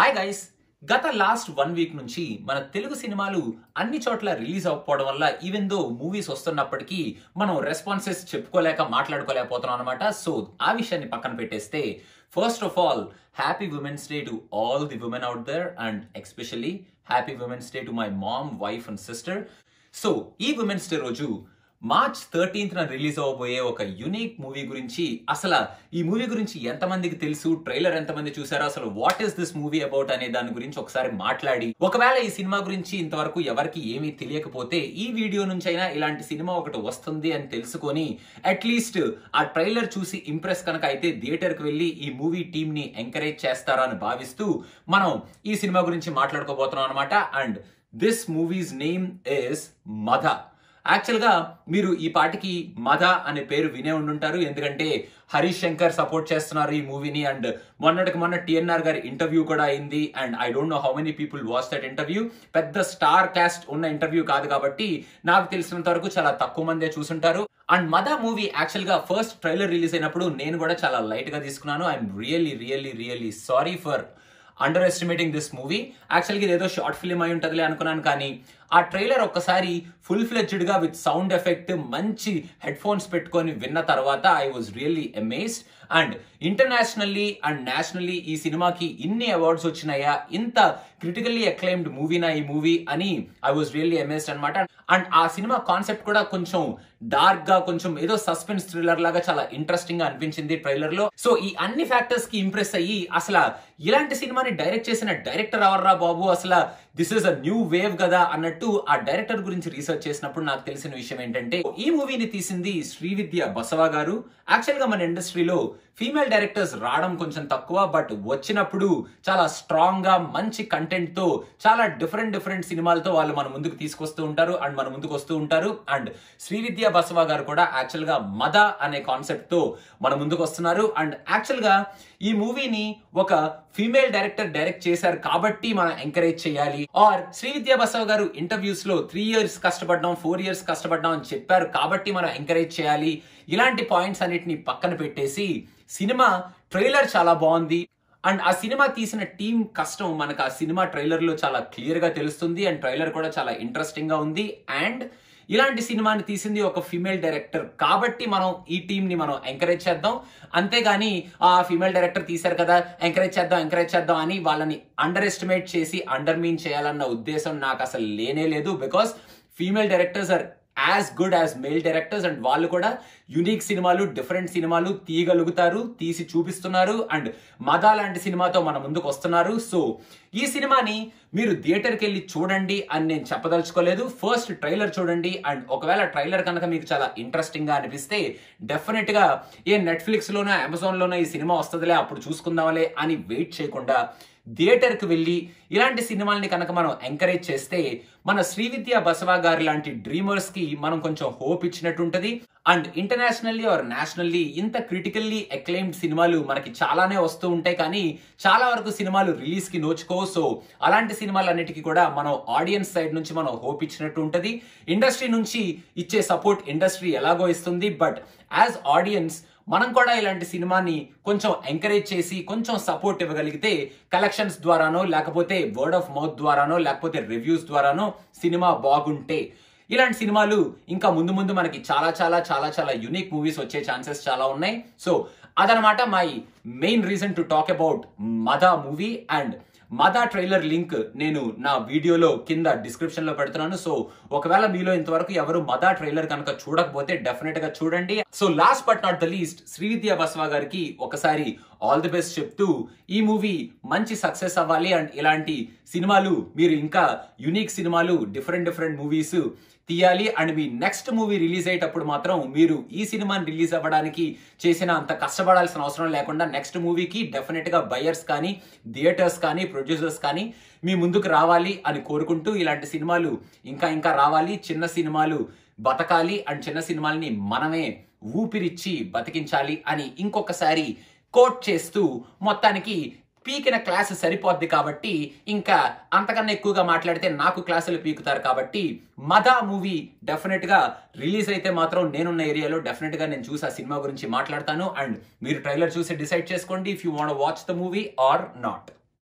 hi guys గత last one week నుంచి మన తెలుగు సినిమాలు అన్ని చోట్ల రిలీజ్ అవ్వకపోవడం వల్ల ఈవెన్ దో మూవీస్ వస్తున్నప్పటికీ మనం రెస్పాన్సెస్ చెప్పుకోలేక మాట్లాడుకోలేకపోతున్నాం అనమాట సో ఆ విషయాన్ని పక్కన పెట్టేస్తే first of all happy women's day to all the women out there and especially happy women's day to my mom wife and sister so ఈ ఉమెన్స్ డే రోజు March thirteenth న రిలీజ్ అవ్వబోయే ఒక యునిక్ మూవీ గురించి అసలు ఈ movie గురించి ఎంతమందికి తెలుసు ట్రైలర్ ఎంతమంది చూసారో అసలు what is this movie about అనే దాని గురించి ఒకసారి మాట్లాడి ఒకవేళ ఈ సినిమా గురించి ఇంతవరకు ఎవరికి ఏమీ తెలియకపోతే ఈ వీడియో నుంచి అయినా ఇలాంటి సినిమా ఒకటి వస్తుంది అని తెలుసుకొని అట్లీస్ట్ ఆ ట్రైలర్ చూసి ఇంప్రెస్ కనుక అయితే థియేటర్ కి వెళ్ళి ఈ మూవీ టీమ్ ని ఎంకరేజ్ చేస్తారా అని భావిస్తూ మనం ఈ సినిమా గురించి మాట్లాడుకోబోతున్నాం అనమాట and this movie's name is Madha actual గా మీరు ఈ పాటికి మధ అనే పేరు వినే ఉండుంటారు ఎందుకంటే హరీష్ శంకర్ సపోర్ట్ చేస్తున్నారు ఈ మూవీని అండ్ మొన్నటికి మొన్న టిఎన్ఆర్ గారి ఇంటర్వ్యూ కూడా అయింది and I don't know how many people watch that interview పెద్ద స్టార్ కాస్ట్ ఉన్న ఇంటర్వ్యూ కాదు కాబట్టి నాకు తెలిసినంత వరకు చాలా తక్కువ మందే చూసుంటారు అండ్ మద మూవీ యాక్చువల్ గా ఫస్ట్ ట్రైలర్ రిలీజ్ అయినప్పుడు నేను కూడా చాలా లైట్ గా తీసుకున్నాను I'm really really really sorry for underestimating this movie యాక్చువల్గా ఇది ఏదో షార్ట్ ఫిల్మ్ అయి ఉంటుందిలే అనుకున్నాను కానీ ఆ ట్రైలర్ ఒక్కసారి ఫుల్ ఫ్లెడ్జ్డ్ గా విత్ సౌండ్ ఎఫెక్ట్ మంచి హెడ్ ఫోన్స్ పెట్టుకొని విన్న తర్వాత I was really amazed and internationally and nationally ఈ సినిమాకి ఇన్ని అవార్డ్స్ వచ్చినాయా ఇంత క్రిటికల్లీ అక్లైమ్డ్ మూవీనా ఈ మూవీ అని ఐ వాజ్ రియల్లీ అమేజ్డ్ అనమాట అండ్ ఆ సినిమా కాన్సెప్ట్ కూడా కొంచెం డార్క్ గా కొంచెం ఏదో సస్పెన్స్ థ్రిల్లర్ లాగా చాలా ఇంట్రెస్టింగ్ గా అనిపించింది ట్రైలర్ లో సో ఈ అన్ని ఫ్యాక్టర్స్ కి ఇంప్రెస్ అయ్యి అసలు ఇలాంటి సినిమాని డైరెక్ట్ చేసిన డైరెక్టర్ ఎవర్రా బాబు అసలు this is a new wave కదా అన్నట్టు ఆ డైరెక్టర్ గురించి రీసెర్చ్ చేసినప్పుడు నాకు తెలిసిన విషయం ఏంటంటే ఈ మూవీని తీసింది శ్రీవిద్య బసవ గారు యాక్చువల్ గా మన ఇండస్ట్రీలో ఫీమేల్ డైరెక్టర్స్ రావడం కొంచెం తక్కువ బట్ వచ్చినప్పుడు చాలా స్ట్రాంగ్ గా మంచి కంటెంట్ తో చాలా డిఫరెంట్ డిఫరెంట్ సినిమాలతో వాళ్ళు మన ముందుకు తీసుకొస్తూ ఉంటారు అండ్ మన ముందుకు వస్తూ ఉంటారు అండ్ శ్రీవిద్య బసవ గారు కూడా యాక్చువల్ గా మద అనే కాన్సెప్ట్ తో మన ముందుకు వస్తున్నారు అండ్ యాక్చువల్ గా ఈ మూవీని ఒక ఫీమేల్ డైరెక్టర్ డైరెక్ట్ చేశారు కాబట్టి మనం ఎంకరేజ్ చేయాలి ఆర్ శ్రీవిద్య బసవ గారు ఇంటర్వ్యూస్ లో త్రీ ఇయర్స్ కష్టపడ్డాం ఫోర్ ఇయర్స్ కష్టపడ్డాం అని చెప్పారు కాబట్టి మనం ఎంకరేజ్ చేయాలి ఇలాంటి పాయింట్స్ అన్నిటిని పక్కన పెట్టేసి సినిమా ట్రైలర్ చాలా బాగుంది అండ్ ఆ సినిమా తీసిన టీం కష్టం మనకు ఆ సినిమా ట్రైలర్ లో చాలా క్లియర్ గా తెలుస్తుంది అండ్ ట్రైలర్ కూడా చాలా ఇంట్రెస్టింగ్ గా ఉంది అండ్ ఇలాంటి సినిమాని తీసింది ఒక ఫీమేల్ డైరెక్టర్ కాబట్టి మనం ఈ టీం ని మనం ఎంకరేజ్ చేద్దాం అంతేగాని ఆ ఫీమేల్ డైరెక్టర్ తీశారు కదా ఎంకరేజ్ చేద్దాం ఎంకరేజ్ చేద్దాం అని వాళ్ళని అండర్ ఎస్టిమేట్ చేసి అండర్ మీన్ చేయాలన్న ఉద్దేశం నాకు అసలు లేనే లేదు because female directors are as good as male directors and వాళ్ళు కూడా యునిక్ సినిమాలు డిఫరెంట్ సినిమాలు తీయగలుగుతారు తీసి చూపిస్తున్నారు అండ్ మదా లాంటి సినిమాతో మన ముందుకు వస్తున్నారు సో ఈ సినిమాని మీరు థియేటర్కి వెళ్ళి చూడండి అని నేను చెప్పదలుచుకోలేదు ఫస్ట్ ట్రైలర్ చూడండి అండ్ ఒకవేళ ట్రైలర్ కనుక మీకు చాలా ఇంట్రెస్టింగ్ గా అనిపిస్తే డెఫినెట్ గా ఏ నెట్ఫ్లిక్స్ లోనో అమెజాన్ లోనో ఈ సినిమా వస్తుందిలే అప్పుడు చూసుకుందాంలే అని వెయిట్ చేయకుండా థియేటర్ కి వెళ్ళి ఇలాంటి సినిమాల్ని కనుక మనం ఎంకరేజ్ చేస్తే మన శ్రీవిద్య బసవా గారి లాంటి డ్రీమర్స్ కి మనం కొంచెం హోప్ ఇచ్చినట్టు ఉంటది అండ్ ఇంటర్నేషనల్లీ ఆర్ నేషనల్లీ ఇంత క్రిటికల్లీ అక్లైమ్డ్ సినిమాలు మనకి చాలానే వస్తూ ఉంటాయి కానీ చాలా వరకు సినిమాలు రిలీజ్ కి నోచుకో సో అలాంటి సినిమాలన్నిటికీ కూడా మనం ఆడియన్స్ సైడ్ నుంచి మనం హోప్ ఇచ్చినట్టు ఉంటది ఇండస్ట్రీ నుంచి ఇచ్చే సపోర్ట్ ఇండస్ట్రీ ఎలాగో ఇస్తుంది బట్ యాజ్ ఆడియన్స్ మనం కూడా ఇలాంటి సినిమాని కొంచెం ఎంకరేజ్ చేసి కొంచెం సపోర్ట్ ఇవ్వగలిగితే కలెక్షన్స్ ద్వారానో లేకపోతే వర్డ్ ఆఫ్ మౌత్ ద్వారానో లేకపోతే రివ్యూస్ ద్వారానో సినిమా బాగుంటే ఇలాంటి సినిమాలు ఇంకా ముందు ముందు మనకి చాలా చాలా చాలా చాలా యునిక్ మూవీస్ వచ్చే ఛాన్సెస్ చాలా ఉన్నాయి సో అదనమాట my main reason to talk about Madha movie and Madha trailer link నేను నా వీడియోలో కింద డిస్క్రిప్షన్ లో పెడుతున్నాను సో ఒకవేళ మీలో ఇంతవరకు ఎవరు మదా ట్రైలర్ కనుక చూడకపోతే డెఫినెట్ గా చూడండి so last but not the least Srividya Baswa గారికి ఒకసారి ఆల్ ది బెస్ట్ చెప్తూ ఈ మూవీ మంచి సక్సెస్ అవ్వాలి అండ్ ఇలాంటి సినిమాలు మీరు ఇంకా యునిక్ సినిమాలు డిఫరెంట్ డిఫరెంట్ మూవీస్ తీయాలి అండ్ మీ నెక్స్ట్ మూవీ రిలీజ్ అయ్యేటప్పుడు మాత్రం మీరు ఈ సినిమాని రిలీజ్ అవ్వడానికి చేసిన అంత కష్టపడాల్సిన అవసరం లేకుండా నెక్స్ట్ మూవీకి డెఫినెట్ గా బయర్స్ కానీ థియేటర్స్ కానీ ప్రొడ్యూసర్స్ కానీ మీ ముందుకు రావాలి అని కోరుకుంటూ ఇలాంటి సినిమాలు ఇంకా ఇంకా రావాలి చిన్న సినిమాలు బతకాలి అండ్ చిన్న సినిమాల్ని మనమే ఊపిరిచ్చి బతికించాలి అని ఇంకొకసారి కోట్ చేస్తూ మొత్తానికి పీకిన క్లాస్ సరిపోద్ది కాబట్టి ఇంకా అంతకన్నా ఎక్కువగా మాట్లాడితే నాకు క్లాసులు పీకుతారు కాబట్టి మదా మూవీ డెఫినెట్ గా రిలీజ్ అయితే మాత్రం నేనున్న ఏరియాలో డెఫినెట్ గా నేను చూసి ఆ సినిమా గురించి మాట్లాడతాను అండ్ మీరు ట్రైలర్ చూసి డిసైడ్ చేసుకోండి if you want watch the movie or not